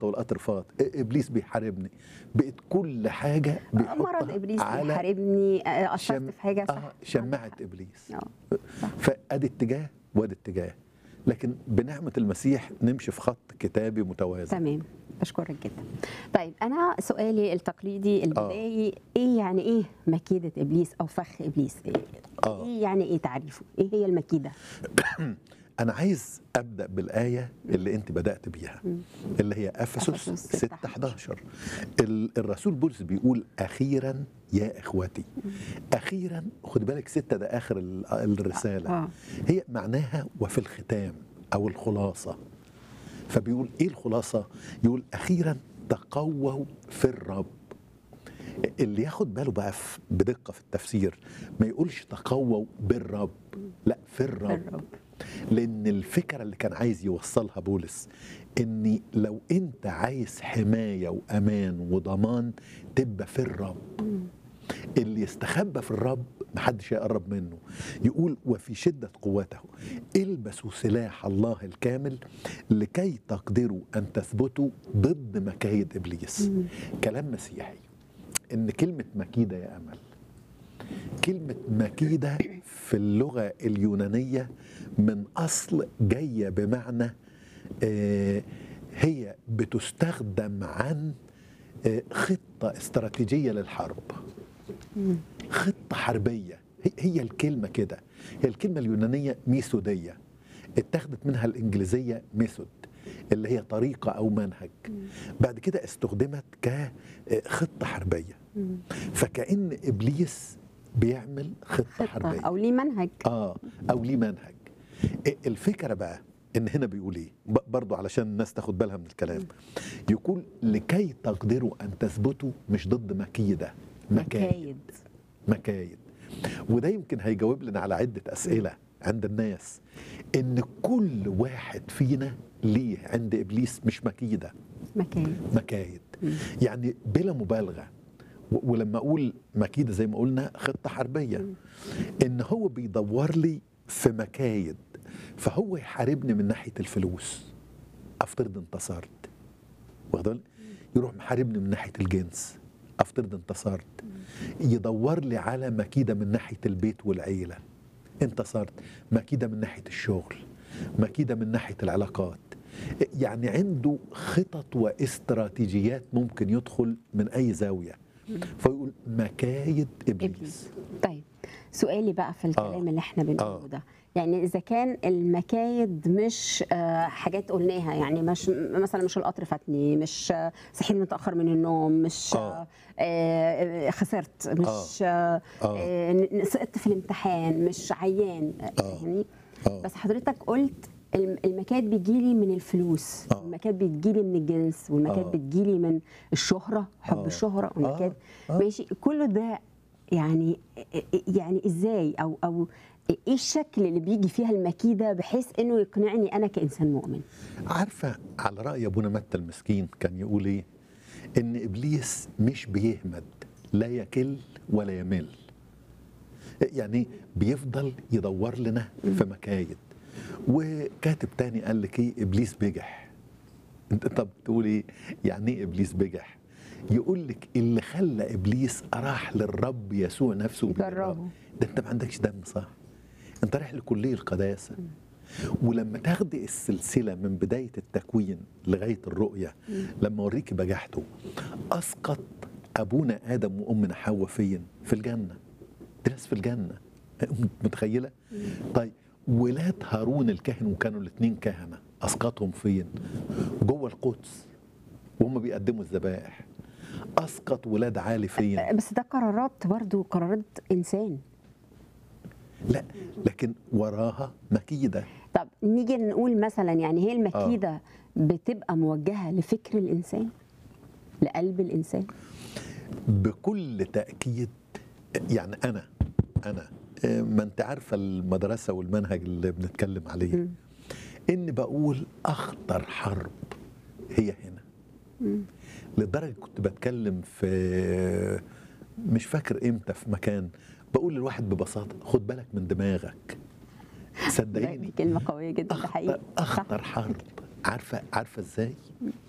والقطر فات ابليس بيحاربني بقت كل حاجه بيحطها مرض ابليس على بيحاربني آه، اثرت شم- في حاجه صح اه شماعه ابليس اه صح. فادي اتجاه وادي اتجاه لكن بنعمه المسيح نمشي في خط كتابي متوازن تمام بشكرك جدا طيب انا سؤالي التقليدي البدايي ايه يعني ايه مكيده ابليس او فخ ابليس ايه, آه. إيه يعني ايه تعريفه ايه هي المكيده انا عايز ابدا بالايه اللي انت بدات بيها اللي هي افسس أفسس 6 11 ال- الرسول بولس بيقول اخيرا يا اخوتي اخيرا خد بالك ستة ده اخر ال- الرساله آه. هي معناها وفي الختام او الخلاصه فبيقول ايه الخلاصه يقول اخيرا تقووا في الرب اللي ياخد باله بقى في- بدقه في التفسير ما يقولش تقووا بالرب لا في الرب, الرب. لان الفكره اللي كان عايز يوصلها بولس ان لو انت عايز حمايه وامان وضمان تبقى في الرب اللي يستخبى في الرب محدش يقرب منه يقول وفي شدة قوته البسوا سلاح الله الكامل لكي تقدروا أن تثبتوا ضد مكايد إبليس كلام مسيحي إن كلمة مكيدة يا أمل كلمة مكيدة في اللغة اليونانية من أصل جاية بمعنى آه، هي بتستخدم عن آه، خطة استراتيجية للحرب خطة حربية هي- هي الكلمة كده هي الكلمة اليونانية ميثودية اتخذت منها الإنجليزية ميثود اللي هي طريقة أو منهج بعد كده استخدمت كخطة حربية فكأن إبليس بيعمل خطة, خطه حربية او ليه منهج اه او ليه منهج إيه الفكره بقى ان هنا بيقول ايه ب- برضو علشان الناس تاخد بالها من الكلام يقول لكي تقدروا ان تثبتوا مش ضد مكيده مكايد مكايد مكايد وده يمكن هيجاوب لنا على عده اسئله عند الناس ان كل واحد فينا ليه عند ابليس مش مكيده مكايد مكايد يعني بلا مبالغه و- ولما اقول مكيده زي ما قلنا خطه حربيه ان هو بيدور لي في مكايد فهو يحاربني من ناحيه الفلوس افترض انتصرت واخد بالك؟ يروح محاربني من ناحيه الجنس افترض انتصرت يدور لي على مكيده من ناحيه البيت والعيله انتصرت مكيده من ناحيه الشغل مكيده من ناحيه العلاقات يعني عنده خطط واستراتيجيات ممكن يدخل من اي زاويه فيقول مكايد ابليس ابليس طيب سؤالي بقى في الكلام آه. اللي احنا بنقوله آه. ده يعني اذا كان المكايد مش آه، حاجات قلناها يعني مش مثلا مش القطر فاتني مش آه، صحيت متاخر من النوم مش آه. آه، آه، خسرت مش آه. آه. آه، ن- سقطت في الامتحان مش عيان آه، آه. فاهمني آه. بس حضرتك قلت الم- المكاد بيجيلي من الفلوس آه. المكاد بيجيلي من الجنس والمكاد آه. بتجيلي من الشهرة حب آه. الشهرة والمكاد آه. ماشي كل ده يعني يعني ازاي او او ايه الشكل اللي بيجي فيها المكيده بحيث انه يقنعني انا كانسان مؤمن عارفه على راي ابونا متى المسكين كان يقول ايه ان ابليس مش بيهمد لا يكل ولا يمل يعني بيفضل يدور لنا في مكايد وكاتب تاني قال لك ايه ابليس بجح انت طب تقول ايه يعني ايه ابليس بجح يقول لك اللي خلى ابليس راح للرب يسوع نفسه يجربه. بيجربه. ده انت ما عندكش دم صح انت رايح لكليه القداسه ولما تاخدي السلسله من بدايه التكوين لغايه الرؤيه لما اوريكي بجحته اسقط ابونا ادم وامنا حواء فين في الجنه دي ناس في الجنه متخيله طيب ولاد هارون الكاهن وكانوا الاثنين كهنه اسقطهم فين جوه القدس وهم بيقدموا الذبائح اسقط ولاد عالي فين بس ده قرارات برضو قرارات انسان لا لكن وراها مكيده طب نيجي نقول مثلا يعني هي المكيده بتبقى موجهه لفكر الانسان لقلب الانسان بكل تأكيد يعني أنا أنا آه، ما أنت عارفة المدرسة والمنهج اللي بنتكلم عليه إن بقول أخطر حرب هي هنا لدرجة كنت بتكلم في مش فاكر إمتى في مكان بقول للواحد ببساطة خد بالك من دماغك دي صدقيني كلمه قويه جدا ده حقيقي أخطر, صح. أخطر حرب عارفة عارفة إزاي؟